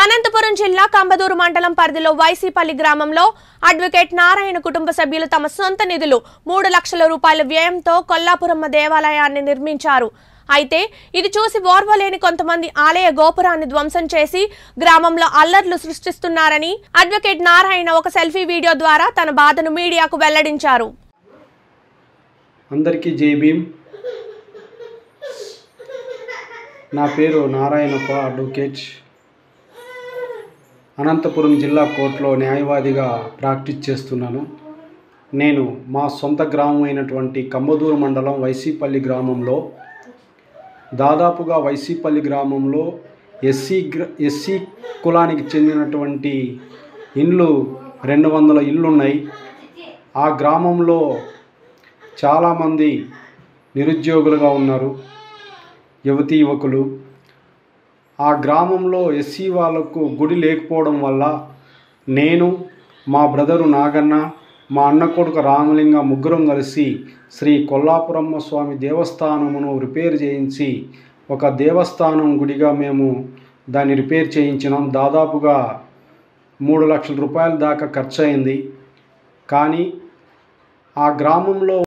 అనంతపురం జిల్లా కంబదూరు మండలం పరిధిలో వైసీపల్లి గ్రామంలో అడ్వకేట్ నారాయణ కుటుంబ సభ్యులు తమ సొంత నిధులు మూడు లక్షల రూపాయల వ్యయంతో కొల్లాపురమ్మ దేవాలయాన్ని నిర్మించారు అయితే ఇది చూసి ఓర్వలేని కొంతమంది ఆలయ గోపురాన్ని ధ్వంసం చేసి గ్రామంలో అల్లర్లు సృష్టిస్తున్నారని అడ్వకేట్ నారాయణ ఒక సెల్ఫీ వీడియో ద్వారా తన బాధను మీడియాకు వెల్లడించారు అందరికీ జై భీమ్ నా పేరు నారాయణప్ప అడ్వకేట్ అనంతపురం జిల్లా కోర్టులో న్యాయవాదిగా ప్రాక్టీస్ చేస్తున్నాను నేను మా సొంత గ్రామం అయినటువంటి కంబదూరు మండలం వైసీపల్లి గ్రామంలో దాదాపుగా వైసీపల్లి గ్రామంలో ఎస్సీ గ్ర ఎస్సీ కులానికి చెందినటువంటి ఇండ్లు రెండు వందల ఇళ్ళు ఉన్నాయి ఆ గ్రామంలో చాలామంది నిరుద్యోగులుగా ఉన్నారు యువతీ యువకులు ఆ గ్రామంలో ఎస్సీ వాళ్ళకు గుడి లేకపోవడం వల్ల నేను మా బ్రదరు నాగన్న మా అన్న కొడుకు రామలింగ ముగ్గురం కలిసి శ్రీ కొల్లాపురమ్మ స్వామి దేవస్థానమును రిపేర్ చేయించి ఒక దేవస్థానం గుడిగా మేము దాన్ని రిపేర్ చేయించినాం దాదాపుగా మూడు లక్షల రూపాయల దాకా ఖర్చు అయింది కానీ ఆ గ్రామంలో